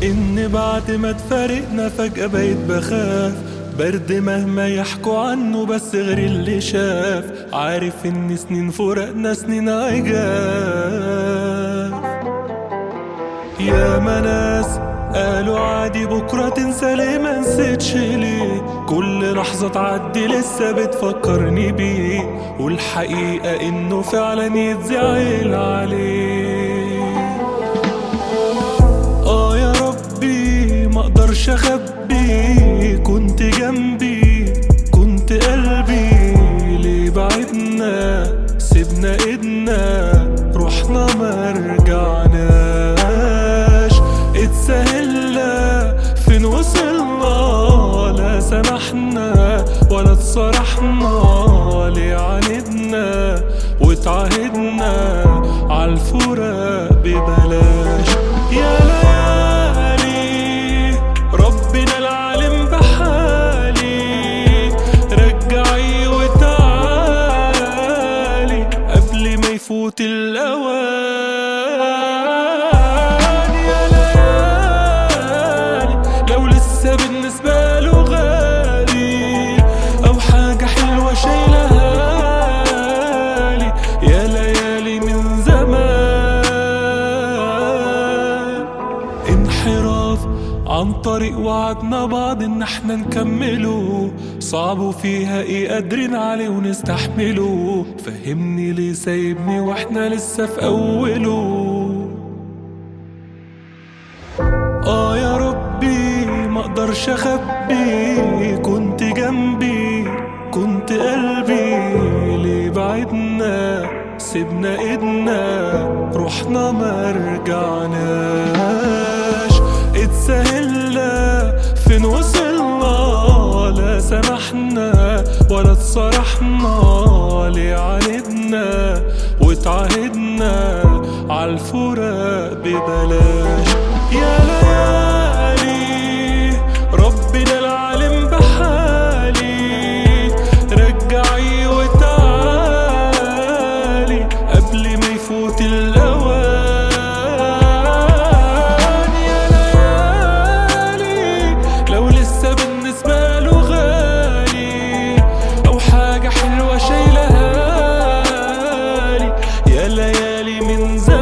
إن بعد ما تفارقنا فجأة بقيت بخاف برد مهما يحكوا عنه بس غير اللي شاف عارف إن سنين فراقنا سنين عجاف يا ناس قالوا عادي بكرة تنسى ليه ما نسيتش ليه كل لحظة تعدي لسه بتفكرني بيه والحقيقة إنه فعلا يتزعل عليه آه يا ربي ما اقدرش اخبي كنت جنبي كنت قلبي ليه بعدنا سيبنا ايدنا رحنا ما رجعناش اتسهلنا فين وصلنا لا سمحنا ولا اتصرحنا ليه عاندنا واتعهدنا عالفراق ببلاش يا ليالي ربنا العالم بحالي رجعي وتعالي قبل ما يفوت الأوان يا ليالي لو لسه بالنسبة له غالي أو حاجة حلوة شايلها لي يا ليالي من زمان انحراف عن طريق وعدنا بعض ان احنا نكمله صعب وفيها ايه قادرين عليه ونستحمله فهمني ليه سايبني واحنا لسه في اوله اه يا ربي ما اقدرش اخبي كنت جنبي كنت قلبي ليه بعدنا سيبنا ايدنا رحنا ما رجعناش اتسهلنا فين وصلنا لا سمحنا ولا اتصرحنا ليه عاندنا واتعهدنا عالفراق ببلاش يا ليالي ربنا العالم بحالي رجعي وتعالي قبل ما يفوت الأوان يا ليالي لو لسه بالنسبة له غالي أو حاجة حلوة شايلها لي يا ليالي من زمان